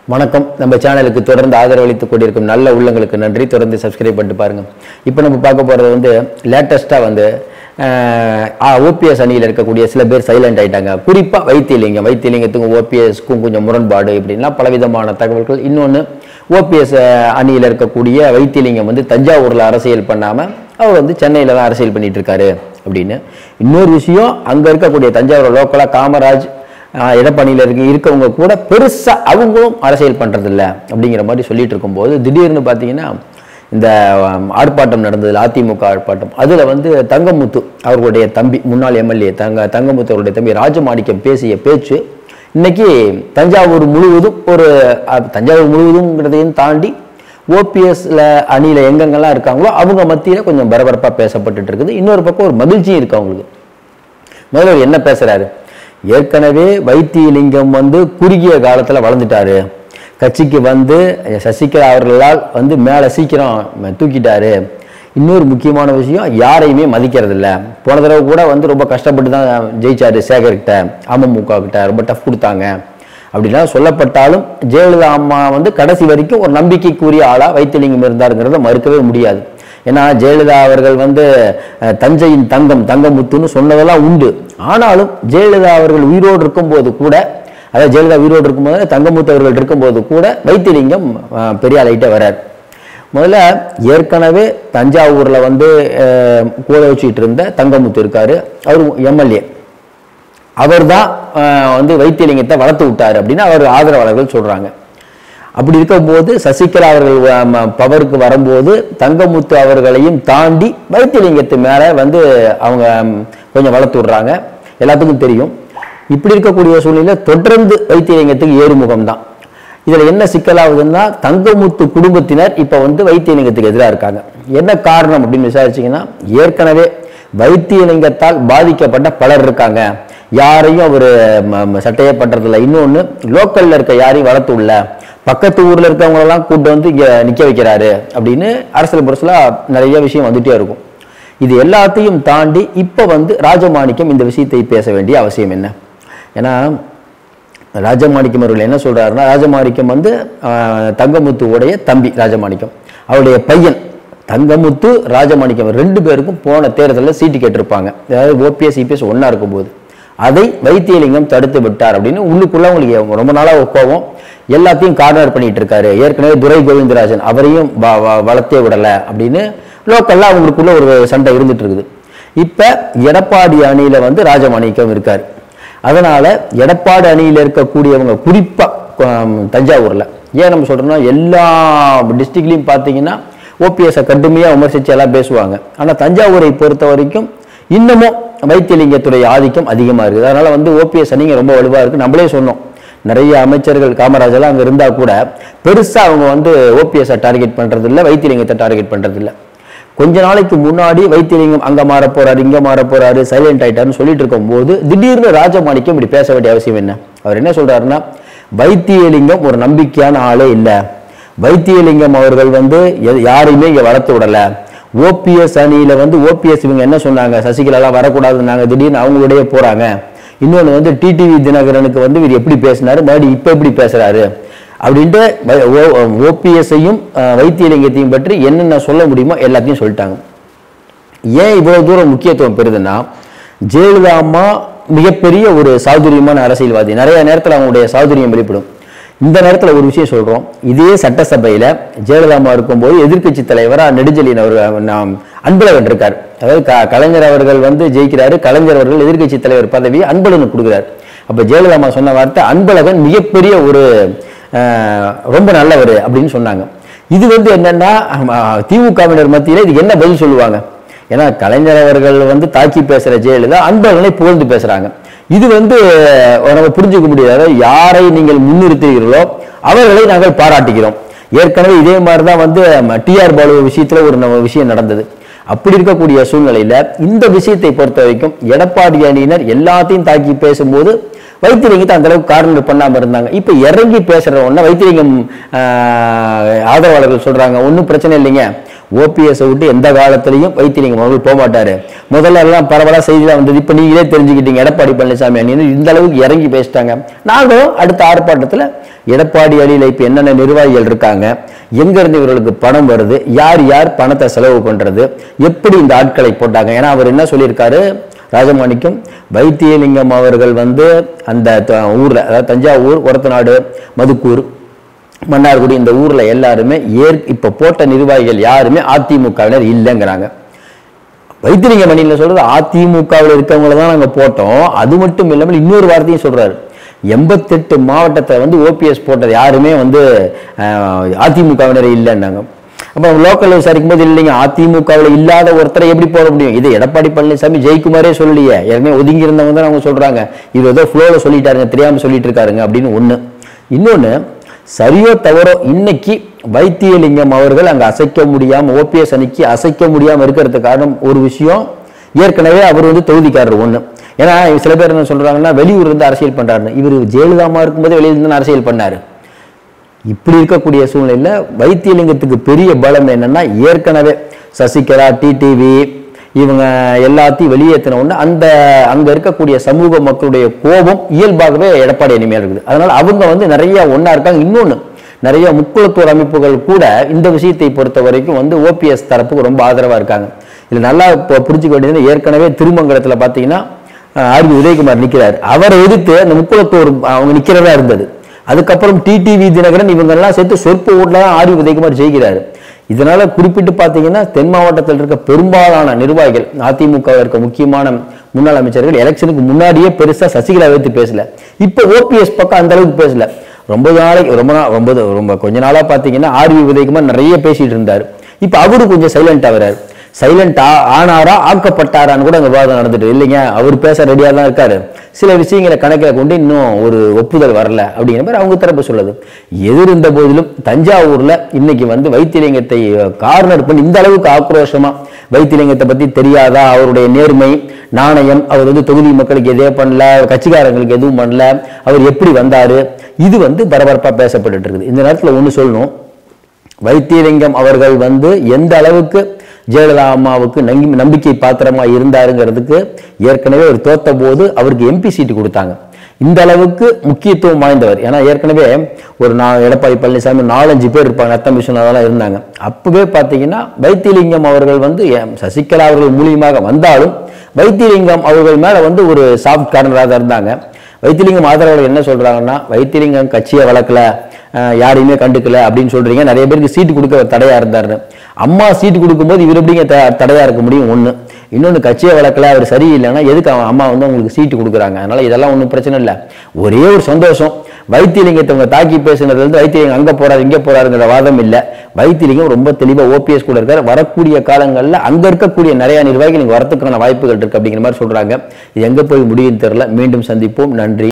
வணக்கம் நம்ம சேனலுக்கு தொடர்ந்து ஆதரவளித்துக் கொண்டிருக்கும் நல்ல உள்ளங்களுக்கு நன்றி தொடர்ந்து சப்ஸ்கிரைப் பண்ணிட்டு பாருங்க இப்போ நம்ம பார்க்க போறது வந்து லேட்டஸ்ட்டாக வந்து ஓபிஎஸ் அணியில் இருக்கக்கூடிய சில பேர் சைலண்ட் ஆயிட்டாங்க குறிப்பாக வைத்தியலிங்கம் வைத்தியலிங்கத்துக்கும் ஓபிஎஸ்க்கும் கொஞ்சம் முரண்பாடு இப்படின்லாம் பலவிதமான தகவல்கள் இன்னொன்று ஓபிஎஸ் அணியில் இருக்கக்கூடிய வைத்தியலிங்கம் வந்து தஞ்சாவூரில் அரசியல் பண்ணாமல் அவர் வந்து சென்னையில் தான் அரசியல் பண்ணிட்டு இருக்காரு அப்படின்னு இன்னொரு விஷயம் அங்கே இருக்கக்கூடிய தஞ்சாவூர் லோக்கலாக காமராஜ் ஆஹ் எடப்பாடியில் இருக்க இருக்கவங்க கூட பெருசாக அவங்களும் அரசியல் பண்ணுறதில்ல அப்படிங்கிற மாதிரி சொல்லிட்டு இருக்கும்போது திடீர்னு பார்த்தீங்கன்னா இந்த ஆம், ஆர்ப்பாட்டம் நடந்ததில் அதிமுக ஆர்ப்பாட்டம் அதில் வந்து தங்கமுத்து அவர்களுடைய தம்பி முன்னாள் எம்எல்ஏ தங்க தங்கமுத்து அவருடைய தம்பி ராஜமாணிக்கம் பேசிய பேச்சு இன்னைக்கு தஞ்சாவூர் முழுவதும் ஒரு அஹ், தஞ்சாவூர் முழுவதும்ங்கிறதையும் தாண்டி ஓபிஎஸ்ல அணியில் எங்கெங்கெல்லாம் இருக்காங்களோ அவங்க மத்தியில் கொஞ்சம் பரபரப்பாக பேசப்பட்டுட்டு இருக்குது இன்னொரு பக்கம் ஒரு மகிழ்ச்சியும் இருக்கு அவங்களுக்கு முதல்ல அவர் என்ன பேசுறாரு ஏற்கனவே வைத்தியலிங்கம் வந்து குறுகிய காலத்துல வளர்ந்துட்டாரு கட்சிக்கு வந்து சசிகலா அவர்களால் வந்து மேலே சீக்கிரம் தூக்கிட்டாரு இன்னொரு முக்கியமான விஷயம் யாரையுமே மதிக்கிறது இல்ல போன தடவை கூட வந்து ரொம்ப கஷ்டப்பட்டு தான் ஜெயிச்சாரு சேகர்கிட்ட அமமுக கிட்ட ரொம்ப டஃப் கொடுத்தாங்க அப்படிலாம் சொல்லப்பட்டாலும் ஜெயலலிதா அம்மா வந்து கடைசி வரைக்கும் ஒரு நம்பிக்கைக்குரிய ஆளா வைத்தியலிங்கம் இருந்தாருங்கிறத மறுக்கவே முடியாது ஏன்னா ஜெயலலிதா அவர்கள் வந்து அஹ், தஞ்சையின் தங்கம் தங்கமுத்துன்னு சொன்னதெல்லாம் உண்டு ஆனாலும் ஜெயலலிதா அவர்கள் உயிரோடு இருக்கும்போது கூட அதாவது ஜெயலலிதா உயிரோடு இருக்கும்போது தங்கமுத்து அவர்கள் இருக்கும்போது கூட வைத்தியலிங்கம் அஹ், பெரிய ஆளாயிட்டே வரார் முதல்ல ஏற்கனவே தஞ்சாவூர்ல வந்து அஹ், கூட வச்சுட்டு இருந்த தங்கமுத்து இருக்காரு அவர் எம்எல்ஏ அவர் தான் வந்து வைத்தியலிங்கத்தை வளர்த்து விட்டாரு அப்படின்னு அவர் ஆதரவாளர்கள் சொல்றாங்க அப்படி இருக்கும்போது சசிகலா அவர்கள் அஹ், பவருக்கு வரும்போது தங்கமுத்து அவர்களையும் தாண்டி வைத்தியலிங்கத்து மேல வந்து அவங்க ம், கொஞ்சம் வளர்த்து விடுறாங்க எல்லாத்துக்கும் தெரியும் இப்படி இருக்கக்கூடிய சூழ்நிலை தொடர்ந்து வைத்தியலிங்கத்துக்கு ஏறுமுகம் தான் இதுல என்ன சிக்கலாகுதுன்னா தங்கமுத்து குடும்பத்தினர் இப்ப வந்து வைத்தியலிங்கத்துக்கு எதிராக இருக்காங்க என்ன காரணம் அப்படின்னு விசாரிச்சீங்கன்னா ஏற்கனவே வைத்தியலிங்கத்தால் பாதிக்கப்பட்ட பலர் இருக்காங்க யாரையும் அவர் சட்டையே பண்றதில்ல இன்னொன்னு லோக்கல்ல இருக்க யாரையும் வளர்த்து உள்ள பக்கத்து ஊர்ல இருக்கவங்க எல்லாம் கூட்டு வந்து இங்க நிக்க வைக்கிறாரு அப்படின்னு அரசியல் புரசலா நிறைய விஷயம் வந்துட்டே இருக்கும் இது எல்லாத்தையும் தாண்டி இப்ப வந்து ராஜமாணிக்கம் இந்த விஷயத்தை பேச வேண்டிய அவசியம் என்ன ஏன்னா ராஜமாணிக்கம் அவர்கள் என்ன சொல்றாருன்னா ராஜமாணிக்கம் வந்து ஆஹ், தங்கமுத்துவுடைய தம்பி ராஜமாணிக்கம் அவருடைய பையன் தங்கமுத்து ராஜமாணிக்கம் ரெண்டு பேருக்கும் போன தேர்தலில் சீட்டு கேட்டிருப்பாங்க அதாவது ஓபிஎஸ் இபிஎஸ் ஒன்றா இருக்கும்போது அதை வைத்தியலிங்கம் தடுத்து விட்டார் அப்படின்னு உள்ளுக்குள்ள உங்களுக்கு ரொம்ப நாளா ஒரு கோவம் எல்லாத்தையும் கார்னர் பண்ணிட்டு இருக்காரு ஏற்கனவே துரை கோவிந்தராஜன் அவரையும் வ- வ- வளர்த்தே விடல அப்படின்னு லோக்கல்ல அவங்களுக்குள்ள ஒரு சண்டை இருந்துட்டு இருக்குது இப்ப எடப்பாடி அணியில வந்து ராஜமாணிக்கம் இருக்காரு அதனால எடப்பாடி அணியில இருக்கக்கூடியவங்க குறிப்பா ஆம், தஞ்சாவூர்ல ஏன் நம்ம சொல்றோம்னா எல்லா டிஸ்ட்ரிக்ட்லயும் பாத்தீங்கன்னா ஓபிஎஸ் கடுமையா விமர்சிச்சு எல்லாம் பேசுவாங்க ஆனா தஞ்சாவூரை பொறுத்த வரைக்கும் இன்னமும் வைத்தியலிங்கத்துடைய ஆதிக்கம் அதிகமா இருக்குது அதனால வந்து ஓபிஎஸ் அணிங்க ரொம்ப வலுவா இருக்கு நம்மளே சொன்னோம் நிறைய அமைச்சர்கள் காமராஜ் எல்லாம் அங்க இருந்தா கூட பெருசா அவங்க வந்து ஓபிஎஸ் டார்கெட் பண்றது இல்ல வைத்தியலிங்கத்தை டார்கெட் பண்றது இல்ல கொஞ்ச நாளைக்கு முன்னாடி வைத்தியலிங்கம் அங்க மாற போறாரு இங்க மாற போறாரு சைலண்ட் ஆயிட்டாருன்னு சொல்லிட்டு இருக்கும்போது திடீர்னு ராஜமாணிக்கம் இப்படி பேச வேண்டிய அவசியம் என்ன அவர் என்ன சொல்றாருன்னா வைத்தியலிங்கம் ஒரு நம்பிக்கையான ஆளே இல்ல வைத்தியலிங்கம் அவர்கள் வந்து எ- யாரையுமே இங்க வளர்த்து விடல ஓபிஎஸ் அணியில வந்து ஓபிஎஸ் இவங்க என்ன சொன்னாங்க சசிகலா எல்லாம் வரக்கூடாதுன்னாங்க திடீர்னு அவங்களுடைய போறாங்க இன்னொன்று வந்து டிடிவி தினகரனுக்கு வந்து இவர் எப்படி பேசினாரு மறுபடியும் இப்போ எப்படி பேசுறாரு அப்படின்ட்டு ஓபிஎஸ்ஸையும் வைத்தியலிங்கத்தையும் பற்றி என்னென்ன சொல்ல முடியுமோ எல்லாத்தையும் சொல்லிட்டாங்க ஏன் இவ்வளவு தூரம் முக்கியத்துவம் பெறுதுன்னா ஜெயலலிதா அம்மா மிகப்பெரிய ஒரு சாதுரியமான அரசியல்வாதி நிறைய நேரத்தில் அவங்களுடைய சாதுரியம் வெளிப்படும் இந்த நேரத்தில் ஒரு விஷயம் சொல்றோம் இதே சட்டசபையில ஜெயலலிதா அம்மா இருக்கும்போது எதிர்க்கட்சி தலைவரா நெடுஞ்செழியன் அவர் நாம் அன்பழகன் இருக்கார் அதாவது க- கலைஞர் அவர்கள் வந்து ஜெயிக்கிறாரு கலைஞர் அவர்கள் எதிர்க்கட்சி தலைவர் பதவியை அன்பழகனுக்கு கொடுக்குறாரு அப்ப ஜெயலலிதா அம்மா சொன்ன வார்த்தை அன்பழகன் மிகப்பெரிய ஒரு அஹ், ரொம்ப நல்லவர் அப்படின்னு சொன்னாங்க இது வந்து என்னன்னா அஹ், திமுகவினர் மத்தியில இதுக்கு என்ன பதில் சொல்லுவாங்க ஏன்னா கலைஞர் அவர்கள் வந்து தாக்கி பேசுற ஜெயலலிதா அன்பழகனை புகழ்ந்து பேசுறாங்க இது வந்து அஹ், நம்ம புரிஞ்சுக்க முடியாது அதாவது யாரை நீங்கள் முன்னிறுத்துகிறீர்களோ அவர்களை நாங்கள் பாராட்டுகிறோம் ஏற்கனவே இதே மாதிரி தான் வந்து டிஆர் பாலு விஷயத்துல ஒரு ந- விஷயம் நடந்தது அப்படி இருக்கக்கூடிய சூழ்நிலையில இந்த விஷயத்தை பொறுத்த வரைக்கும் எடப்பாடி அணியினர் எல்லாத்தையும் தாக்கி பேசும்போது வைத்திலிங்கத்தை அந்த அளவுக்கு கார்னர் பண்ணாம இருந்தாங்க இப்ப இறங்கி பேசுற உடனே வைத்திலிங்கம் ஆஹ், ஆதரவாளர்கள் சொல்றாங்க ஒன்றும் பிரச்சனை இல்லைங்க ஓபிஎஸ் விட்டு எந்த காலத்திலையும் வைத்திலிங்கம் அவர்கள் போக மாட்டாரு முதல்ல எல்லாம் பரவலா செய்திலாம் வந்தது இப்ப நீங்களே தெரிஞ்சுக்கிட்டீங்க எடப்பாடி பழனிசாமி அணின்னு இந்த அளவுக்கு இறங்கி பேசிட்டாங்க நாங்களும் அடுத்த ஆர்ப்பாட்டத்துல எடப்பாடி அணியில் இப்போ என்னென்ன நிர்வாகிகள் இருக்காங்க எங்கேருந்து இவர்களுக்கு பணம் வருது யார் யார் பணத்தை செலவு பண்ணுறது எப்படி இந்த ஆட்களை போட்டாங்க ஏன்னா அவர் என்ன சொல்லியிருக்காரு ராஜமாணிக்கம் வைத்தியலிங்கம் அவர்கள் வந்து அந்த த- ஊர்ல அதாவது தஞ்சாவூர் ஒரத்தநாடு மதுக்கூர் மன்னார்குடி இந்த ஊர்ல எல்லாருமே ஏற் இப்ப போட்ட நிர்வாகிகள் யாருமே அதிமுகவினர் இல்லைங்கிறாங்க வைத்திலிங்க மணியில் சொல்றது அதிமுகவில் இருக்கவங்கள தான் நாங்கள் போட்டோம் அது மட்டும் இல்லாமல் இன்னொரு வார்த்தையும் சொல்றாரு எண்பத்தெட்டு மாவட்டத்தை வந்து ஓபிஎஸ் போட்டது யாருமே வந்து அஹ், அதிமுகவினர் இல்லைன்னாங்க அப்போ லோக்கல் விசாரிக்கும் போது இல்லைங்க அதிமுகவில் இல்லாத ஒருத்தரை எப்படி போட முடியும் இது எடப்பாடி பழனிசாமி ஜெயக்குமாரே சொல்லலையே ஏற்கனவே ஒதுங்கி இருந்தவங்க தான் அவங்க சொல்றாங்க இது ஏதோ ஃப்ளோவில் சொல்லிட்டாருங்க தெரியாம சொல்லிட்டு இருக்காருங்க அப்படின்னு ஒண்ணு இன்னொன்னு சரியோ தவறோ இன்னைக்கு வைத்தியலிங்கம் அவர்கள் அங்க அசைக்க முடியாம ஓபிஎஸ் அணிக்கு அசைக்க முடியாம இருக்கிறதுக்கு காரணம் ஒரு விஷயம் ஏற்கனவே அவர் வந்து தொகுதிக்காரர் ஒண்ணு ஏன்னா சில பேர் என்ன சொல்றாங்கன்னா வெளியூர் இருந்து அரசியல் பண்றாருன்னு இவர் ஜெயலலிதாமா இருக்கும்போது வெளியில இருந்து அரசியல் பண்ணாரு இப்படி இருக்கக்கூடிய சூழ்நிலையில வைத்தியலிங்கத்துக்கு பெரிய பலம் என்னன்னா ஏற்கனவே சசிகலா டிடிவி இவங்க எல்லாத்தையும் வெளியேற்றின உடனே அந்த அங்க இருக்கக்கூடிய சமூக மக்களுடைய கோபம் இயல்பாகவே எடப்பாடி அணிமையா இருக்குது அதனால அவங்க வந்து நிறைய ஒண்ணா இருக்காங்க இன்னொன்னு நிறைய முக்குளத்தூர் அமைப்புகள் கூட இந்த விஷயத்தை பொறுத்த வரைக்கும் வந்து ஓபிஎஸ் தரப்புக்கு ரொம்ப ஆதரவா இருக்காங்க இதுல நல்லா இப்போ புரிஞ்சுக்க வேண்டியது ஏற்கனவே திருமங்கலத்துல பாத்தீங்கன்னா ஆர்பி உதயகுமார் நிக்கிறார் அவரை எதிர்த்து அந்த முக்குளத்தூர் அவங்க நிக்கிறதா இருந்தது அதுக்கப்புறம் டிடிவி தினகரன் இவங்கெல்லாம் சேர்த்து சொற்ப ஓட்டில் தான் ஆர்வி உதயகுமார் ஜெயிக்கிறாரு இதனால குறிப்பிட்டு பார்த்தீங்கன்னா தென் மாவட்டத்தில் இருக்க பெரும்பாலான நிர்வாகிகள் அதிமுக இருக்க முக்கியமான முன்னாள் அமைச்சர்கள் எலெக்ஷனுக்கு முன்னாடியே பெருசா சசிகலா வைத்து பேசல இப்போ ஓபிஎஸ் பக்கம் அந்த அளவுக்கு பேசல ரொம்ப நாளைக்கு ரொம்ப நாள் ரொம்ப ரொம்ப கொஞ்ச நாளா பார்த்தீங்கன்னா ஆர்வி உதயகுமார் நிறைய பேசிட்டு இருந்தார் இப்போ அவரு கொஞ்சம் சைலண்ட் ஆகுறாரு சைலண்ட் ஆனாரா ஆக்கப்பட்டாரான்னு கூட அங்க விவாதம் நடந்துட்டு இல்லைங்க அவர் பேச ரெடியா தான் இருக்காரு சில விஷயங்களை கணக்கில் கொண்டு இன்னும் ஒரு ஒப்புதல் வரல அப்படிங்கிற மாதிரி அவங்க தரப்பு சொல்லுது எது இருந்த போதிலும் தஞ்சாவூர்ல இன்னைக்கு வந்து வைத்தியலிங்கத்தை கார்னர் பண்ணி இந்த அளவுக்கு ஆக்ரோஷமா வைத்தியலிங்கத்தை பத்தி தெரியாதா அவருடைய நேர்மை நாணயம் அவர் வந்து தொகுதி மக்களுக்கு எதே பண்ணல கட்சிக்காரங்களுக்கு எதுவும் பண்ணல அவர் எப்படி வந்தாரு இது வந்து பரபரப்பா பேசப்பட்டுட்டு இருக்குது இந்த நேரத்துல ஒண்ணு சொல்லணும் வைத்தியலிங்கம் அவர்கள் வந்து எந்த அளவுக்கு ஜெயலலிதா அம்மாவுக்கு நங்கி நம்பிக்கை பாத்திரமா இருந்தாருங்கிறதுக்கு ஏற்கனவே அவர் தோத்த போது அவருக்கு எம்பி சீட்டு கொடுத்தாங்க இந்த அளவுக்கு முக்கியத்துவம் வாய்ந்தவர் ஏன்னா ஏற்கனவே ஒரு நான் எடப்பாடி பழனிசாமி நாலஞ்சு பேர் இருப்பாங்க நத்தம் விஸ்வநாதெல்லாம் இருந்தாங்க அப்பவே பார்த்தீங்கன்னா வைத்தியலிங்கம் அவர்கள் வந்து எம் சசிகலா அவர்கள் மூலியமாக வந்தாலும் வைத்தியலிங்கம் அவர்கள் மேல வந்து ஒரு சாஃப்ட் கார்னராக தான் இருந்தாங்க வைத்தியலிங்கம் ஆதரவாளர்கள் என்ன சொல்றாங்கன்னா வைத்தியலிங்கம் கட்சியை வளர்க்கல அஹ் யாரையுமே கண்டுக்கல அப்படின்னு சொல்றீங்க நிறைய பேருக்கு சீட்டு கொடுக்க அவர் தடையா இருந்தாரு அம்மா சீட்டு கொடுக்கும்போது இவர் எப்படிங்க த- தடையா இருக்க முடியும் ஒண்ணு இன்னொன்னு கட்சியை வளர்க்கல அவர் சரியில்லைன்னா எதுக்கு அவன் அம்மா வந்து உங்களுக்கு சீட்டு கொடுக்குறாங்க அதனால இதெல்லாம் ஒன்றும் பிரச்சனை இல்லை ஒரே ஒரு சந்தோஷம் வைத்தியலிங்கத்தை அவங்க தாக்கி பேசுனது வந்து வைத்தியலிங்கம் அங்க போறாரு இங்க போறாருங்கிற வாதம் இல்லை வைத்தியலிங்கம் ரொம்ப தெளிவா ஓபிஎஸ் கூட இருக்காரு வரக்கூடிய காலங்கள்ல அங்க இருக்கக்கூடிய நிறைய நிர்வாகிகள் இங்க வரத்துக்கான வாய்ப்புகள் இருக்கு அப்படிங்கிற மாதிரி சொல்றாங்க இது எங்க போய் முடியும்னு தெரியல மீண்டும் சந்திப்போம் நன்றி